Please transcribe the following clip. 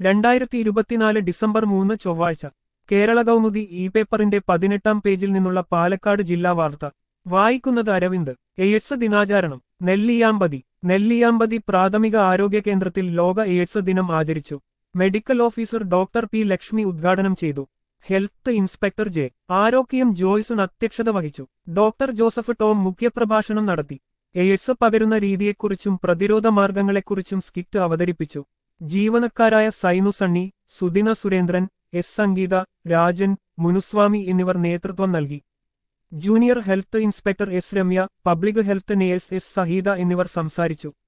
രണ്ടായിരത്തി ഇരുപത്തിനാല് ഡിസംബർ മൂന്ന് ചൊവ്വാഴ്ച കേരള കൗമുദി ഇ പേപ്പറിന്റെ പതിനെട്ടാം പേജിൽ നിന്നുള്ള പാലക്കാട് ജില്ലാ വാർത്ത വായിക്കുന്നത് അരവിന്ദ് എയ്ഡ്സ് ദിനാചരണം നെല്ലിയാമ്പതി നെല്ലിയാമ്പതി പ്രാഥമിക ആരോഗ്യ കേന്ദ്രത്തിൽ ലോക എയ്ഡ്സ് ദിനം ആചരിച്ചു medical officer doctor P Lakshmi ഉദ്ഘാടനം ചെയ്തു ഹെൽത്ത് ഇൻസ്പെക്ടർ ജെ ആരോഗ്യം ജോയ്സൺ അധ്യക്ഷത വഹിച്ചു ഡോക്ടർ ജോസഫ് ടോം മുഖ്യപ്രഭാഷണം നടത്തി എയ്ഡ്സ് പകരുന്ന രീതിയെക്കുറിച്ചും പ്രതിരോധ മാർഗങ്ങളെക്കുറിച്ചും സ്കിറ്റ് അവതരിപ്പിച്ചു ജീവനക്കാരായ സൈനു സണ്ണി സുദിന സുരേന്ദ്രൻ എസ് സംഗീത രാജൻ മുനുസ്വാമി എന്നിവർ നേതൃത്വം നൽകി junior health inspector S Ramya public health nurse S Saheeda എന്നിവർ സംസാരിച്ചു